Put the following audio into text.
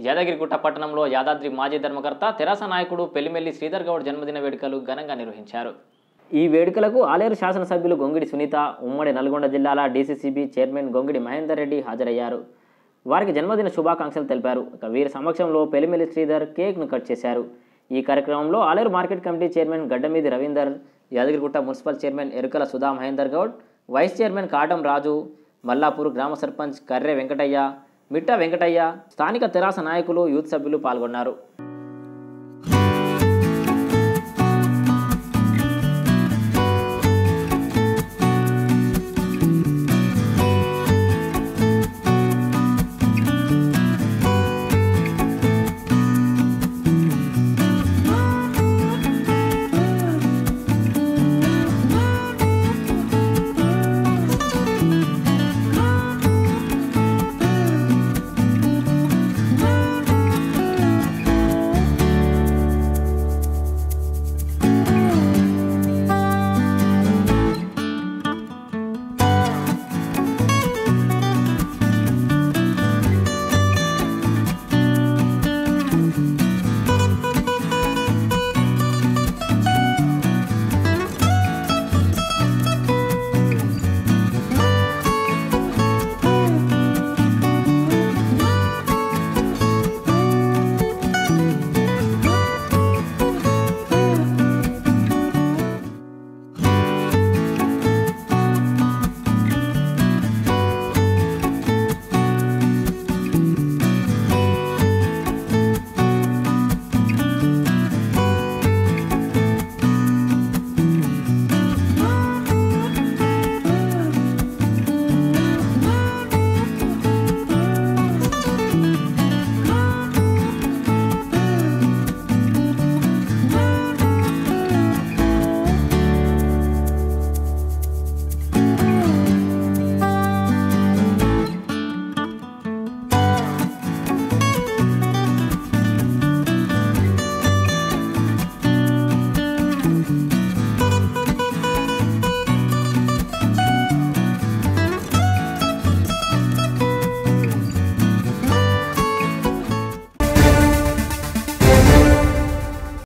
యాదగిరిగుట్ట పట్టణంలో యాదాద్రి మాజీ ధర్మకర్త తెరాస నాయకుడు పెళ్లిమెల్లి శ్రీధర్ గౌడ్ జన్మదిన వేడుకలు ఘనంగా నిర్వహించారు ఈ వేడుకలకు ఆలేరు శాసనసభ్యులు గొంగిడి సునీత ఉమ్మడి నల్గొండ జిల్లాల డీసీసీబీ చైర్మన్ గొంగిడి మహేందర్ రెడ్డి హాజరయ్యారు వారికి జన్మదిన శుభాకాంక్షలు తెలిపారు ఇక వీరి సమక్షంలో పెళ్లిమెల్లి శ్రీధర్ కేక్ను కట్ చేశారు ఈ కార్యక్రమంలో Aleru market committee chairman Gaddamidi Ravinder Yadagirigutta municipal chairman Erukala Sudha Mahender Goud vice chairman Katam Raju Mallapur గ్రామ సర్పంచ్ కర్రె వెంకటయ్య మిట్ట వెంకటయ్య స్థానిక తెరాస నాయకులు యూత్ సభ్యులు పాల్గొన్నారు